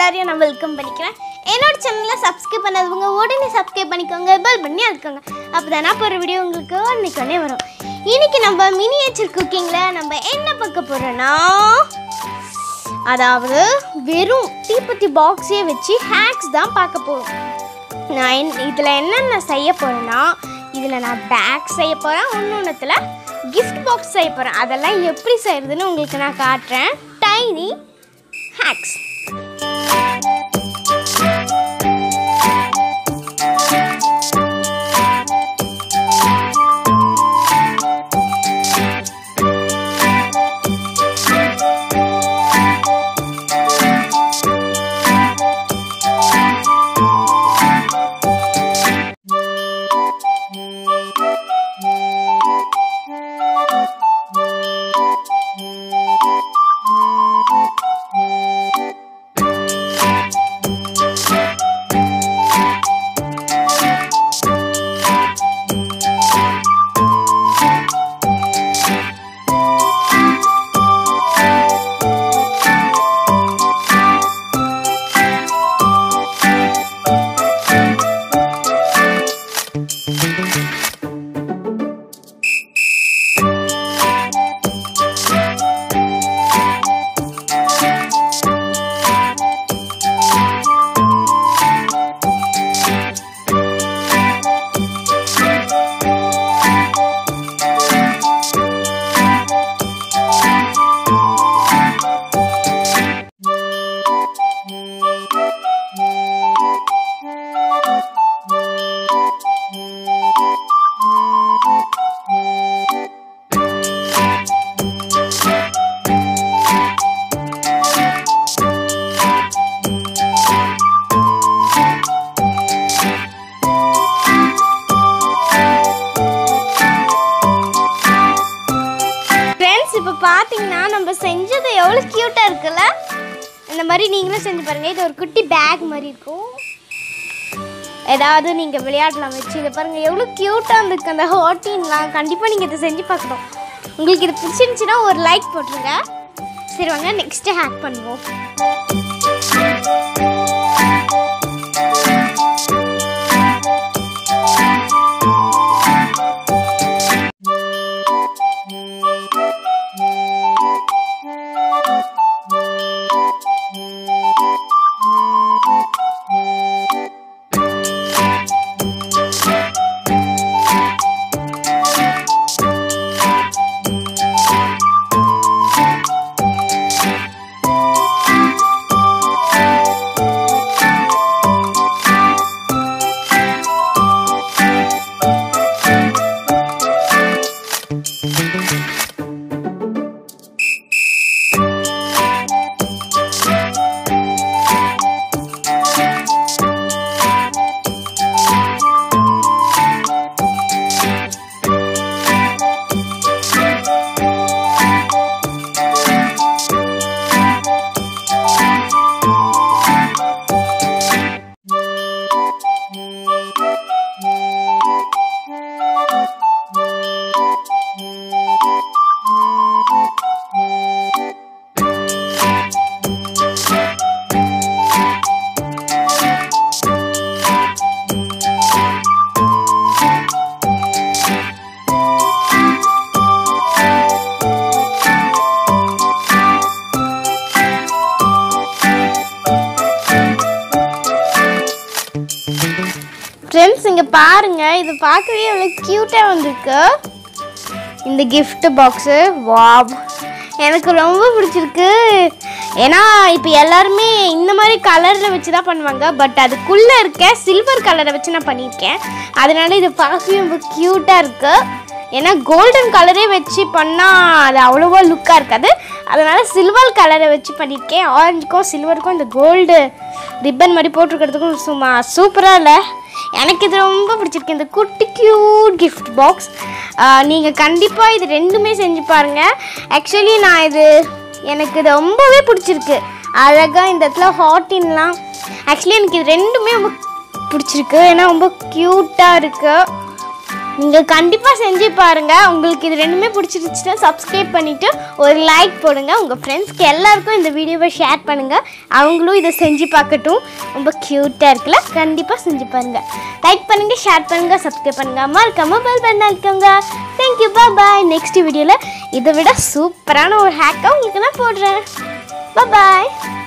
எல்லாரையும் நான் வெல்கம் பண்ணிக்கிறேன் என்னோட சேனலை சப்ஸ்கிரைப் பண்ணாதவங்க உடனே சப்ஸ்கிரைப் பண்ணிக்கோங்க பெல் பண்ணி அதுக்கோங்க அப்போ தான் நான் போகிற வீடியோ உங்களுக்கு அன்னைக்கு உடனே வரும் இன்னைக்கு நம்ம மினியேச்சர் குக்கிங்கில் நம்ம என்ன பார்க்க போகிறோன்னா அதாவது வெறும் தீப்பெட்டி பாக்ஸே வச்சு ஹேக்ஸ் தான் பார்க்க போகிறோம் நான் என் இதில் என்னென்ன செய்ய போகிறேன்னா இதில் நான் பேக் செய்ய போகிறேன் ஒன்று கிஃப்ட் பாக்ஸ் செய்ய போகிறேன் அதெல்லாம் எப்படி செய்கிறதுன்னு உங்களுக்கு நான் காட்டுறேன் டைனி ஹேக்ஸ் ஃப்ரெண்ட்ஸ் இப்போ பார்த்தீங்கன்னா நம்ம செஞ்சது எவ்வளோ க்யூட்டாக இருக்குல்ல இந்த மாதிரி நீங்களும் செஞ்சு பாருங்கள் இது ஒரு குட்டி பேக் மாதிரி இருக்கும் ஏதாவது நீங்கள் விளையாடலாம் வச்சு இதை பாருங்கள் எவ்வளோ க்யூட்டாக இருந்துருக்கு அந்த ஹோட்டின்லாம் கண்டிப்பாக நீங்கள் இதை செஞ்சு பார்க்கணும் உங்களுக்கு இது பிடிச்சிருந்துச்சின்னா ஒரு லைக் போட்டுருங்க சரி வாங்க நெக்ஸ்ட்டு ஹேக் பண்ணுவோம் ஃப்ரெண்ட்ஸ் இங்கே பாருங்க இது பார்க்கவே எவ்வளோ க்யூட்டாக வந்திருக்கு இந்த gift பாக்ஸு வாவ் எனக்கு ரொம்ப பிடிச்சிருக்கு ஏன்னா இப்போ எல்லாருமே இந்த மாதிரி கலரில் வச்சு தான் பண்ணுவாங்க பட் அதுக்குள்ளே இருக்க சில்வர் கலரை வச்சு நான் பண்ணியிருக்கேன் அதனால இது பார்க்கவே ரொம்ப க்யூட்டாக இருக்குது ஏன்னா கோல்டன் கலரே வச்சு பண்ணால் அது அவ்வளோவா லுக்காக இருக்காது அதனால் சில்வர் கலரை வச்சு பண்ணியிருக்கேன் ஆரஞ்சுக்கும் சில்வருக்கும் இந்த கோல்டு ரிப்பன் மாதிரி போட்டிருக்கிறதுக்கும் சும்மா சூப்பராக இல்லை எனக்கு இது ரொம்ப பிடிச்சிருக்கு இந்த குட்டி க்யூட் கிஃப்ட் பாக்ஸ் நீங்கள் கண்டிப்பாக இது ரெண்டுமே செஞ்சு பாருங்கள் ஆக்சுவலி நான் இது எனக்கு இது ரொம்பவே பிடிச்சிருக்கு அழகாக இந்த இடத்துல ஹாட்டின்லாம் ஆக்சுவலி எனக்கு இது ரெண்டுமே ரொம்ப பிடிச்சிருக்கு ஏன்னா ரொம்ப க்யூட்டாக இருக்குது நீங்கள் கண்டிப்பாக செஞ்சு பாருங்கள் உங்களுக்கு இது ரெண்டுமே பிடிச்சிருச்சுன்னா சப்ஸ்கிரைப் பண்ணிவிட்டு ஒரு லைக் போடுங்க உங்கள் ஃப்ரெண்ட்ஸ்க்கு எல்லாருக்கும் இந்த வீடியோவை ஷேர் பண்ணுங்கள் அவங்களும் இதை செஞ்சு பார்க்கட்டும் ரொம்ப க்யூட்டாக இருக்குல்ல கண்டிப்பாக செஞ்சு பாருங்கள் லைக் பண்ணுங்கள் ஷேர் பண்ணுங்கள் சப்ஸ்கிரைப் பண்ணுங்கள் மறக்காம பெல் பண்ண இருக்கவங்க தேங்க்யூ பாய் நெக்ஸ்ட் வீடியோவில் இதை விட சூப்பரான ஒரு ஹேக்கை உங்களுக்கு நான் போடுறேன் பாய்